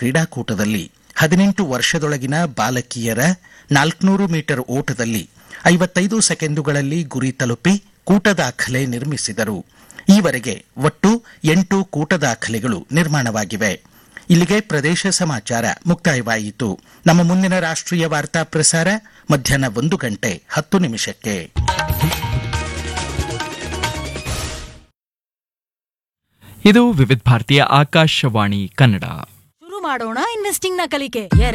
ಕ್ರೀಡಾಕೂಟದಲ್ಲಿ ಹದಿನೆಂಟು ವರ್ಷದೊಳಗಿನ ಬಾಲಕಿಯರ ನಾಲ್ಕುನೂರು ಮೀಟರ್ ಓಟದಲ್ಲಿ ಐವತ್ತೈದು ಸೆಕೆಂಡುಗಳಲ್ಲಿ ಗುರಿ ತಲುಪಿ ಕೂಟ ದಾಖಲೆ ನಿರ್ಮಿಸಿದರು ಈವರೆಗೆ ಒಟ್ಟು ಎಂಟು ಕೂಟ ದಾಖಲೆಗಳು ನಿರ್ಮಾಣವಾಗಿವೆ ಇಲ್ಲಿಗೆ ಪ್ರದೇಶ ಸಮಾಚಾರ ಮುಕ್ತಾಯವಾಯಿತು ನಮ್ಮ ಮುಂದಿನ ರಾಷ್ಟ್ರೀಯ ವಾರ್ತಾ ಪ್ರಸಾರ ಮಧ್ಯಾಹ್ನ ಒಂದು ಗಂಟೆ ಹತ್ತು ನಿಮಿಷಕ್ಕೆ ಇದು ವಿವಿಧ ಭಾರತೀಯ ಆಕಾಶವಾಣಿ ಕನ್ನಡ ಶುರು ಮಾಡೋಣ ಇನ್ವೆಸ್ಟಿಂಗ್ ನ ಕಲಿಕೆ